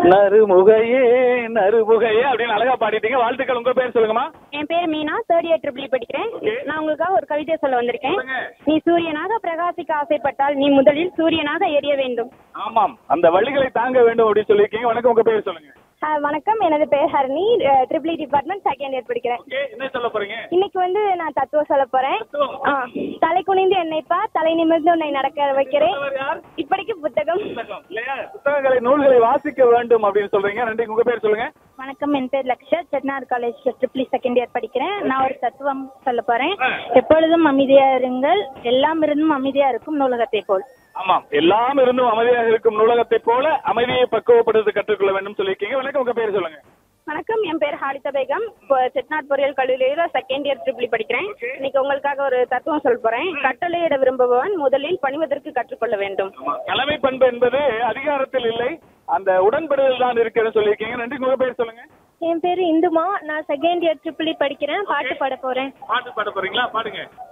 நறுமுகையே நறுமுகையே அப்படின்னு அழகா பாடிட்டீங்க வாழ்த்துக்கள் உங்க பேர் சொல்லுங்கம்மா என் பேர் மீனா தேர்ட் இயர் ட்ரிபிள் படிக்கிறேன் நான் உங்களுக்காக ஒரு கவிதை சொல்ல வந்திருக்கேன் நீ சூரியனாக பிரகாசிக்க ஆசைப்பட்டால் நீ முதலில் சூரியனாக எரிய வேண்டும் ஆமாம் அந்த வழிகளை தாங்க வேண்டும் அப்படின்னு சொல்லியிருக்கீங்க வணக்கம் உங்க பேர் சொல்லுங்க வணக்கம் எனது பேர் Harani triple department second year படிக்கிறேன் ஓகே என்ன சொல்ல போறீங்க இன்னைக்கு வந்து நான் தத்துவம் சொல்ல போறேன் தத்துவம். ஆ, தலை குனிந்து என்னை பார் தலை நிமிர்ந்து உன்னை நடக்க வைக்கிறேன் சொல்றவர் யார் இப்படிக்கு புத்தகம் புத்தகம் இல்லையா புத்தகங்களை நூல்களை வாசிக்க வேண்டும் அப்படின்னு சொல்றீங்க நன்றி உங்க பேர் சொல்லுங்க வணக்கம் என் பேர் Laksha Chettinad college triple second year படிக்கிறேன் நான் ஒரு தத்துவம் சொல்ல போறேன் ஆ. எப்பொழுதும் அமைதியா இருங்கள் எல்லாம் இருந்தும் அமைதியா இருக்கும் நூலகத்தை போல் ஆமாம் எல்லாம் இருந்தும் அமைதியாக இருக்கும் நூலகத்தை போல அமைதியை பக்குவப்படுத்த கற்றுக்கொள்ள வேண்டும் சொல்லியிருக்கீங்க வணக்கம் உங்க பேர் சொல்லுங்க வணக்கம் என் பேர் ஹாலிதா பேகம் இப்போ செட்நாட் பொறியியல் கல்லூரியில செகண்ட் இயர் ட்ரிபிள் படிக்கிறேன் இன்னைக்கு உங்களுக்காக ஒரு தத்துவம் சொல்ல போறேன் கட்டளையிட விரும்புபவன் முதலில் பணிவதற்கு கற்றுக்கொள்ள வேண்டும் தலைமை பண்பு என்பது அதிகாரத்தில் இல்லை அந்த உடன்படுதல் தான் இருக்கிறது சொல்லியிருக்கீங்க நன்றி உங்க பேர் சொல்லுங்க என் பேர் இந்துமா நான் செகண்ட் இயர் ட்ரிபிள் படிக்கிறேன் பாட்டு பாட போறேன் பாட்டு பாட போறீங்களா பாடுங்க